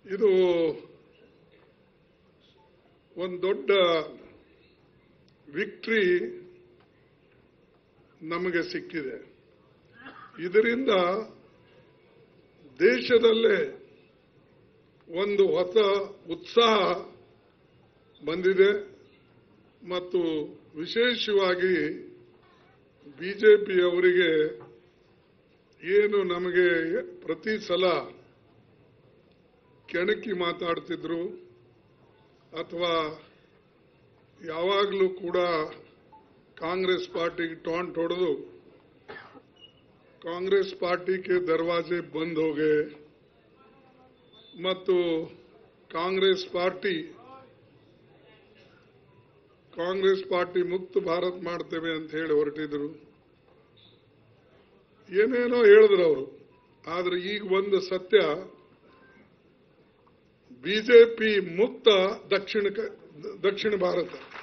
ಇದು ಒಂದು ದೊಡ್ಡ ವಿಕ್ಟ್ರಿ ನಮಗೆ ಸಿಕ್ಕಿದೆ ಇದರಿಂದ ದೇಶದಲ್ಲೇ ಒಂದು ಹೊಸ ಉತ್ಸಾಹ ಬಂದಿದೆ ಮತ್ತು ವಿಶೇಷವಾಗಿ ಬಿಜೆಪಿಯವರಿಗೆ ಏನು ನಮಗೆ ಪ್ರತಿ ಸಲ ಕೆಣಕಿ ಮಾತಾಡ್ತಿದ್ರು ಅಥವಾ ಯಾವಾಗಲೂ ಕೂಡ ಕಾಂಗ್ರೆಸ್ ಪಾರ್ಟಿಗೆ ಟಾಂಟ್ ಹೊಡೆದು ಕಾಂಗ್ರೆಸ್ ಪಾರ್ಟಿ ಕೆ ದರ್ವಾಜೆ ಬಂದ್ हो गए ಮತ್ತು ಕಾಂಗ್ರೆಸ್ ಪಾರ್ಟಿ ಕಾಂಗ್ರೆಸ್ ಪಾರ್ಟಿ ಮುಕ್ತ ಭಾರತ್ ಮಾಡ್ತೇವೆ ಅಂತ ಹೇಳಿ ಹೊರಟಿದ್ರು ಏನೇನೋ ಹೇಳಿದ್ರು ಅವರು ಆದ್ರೆ ಈಗ ಒಂದು ಸತ್ಯ ಬಿಜೆಪಿ ಮುಕ್ತ ದಕ್ಷಿಣ ಕ- ದಕ್ಷಿಣ ಭಾರತ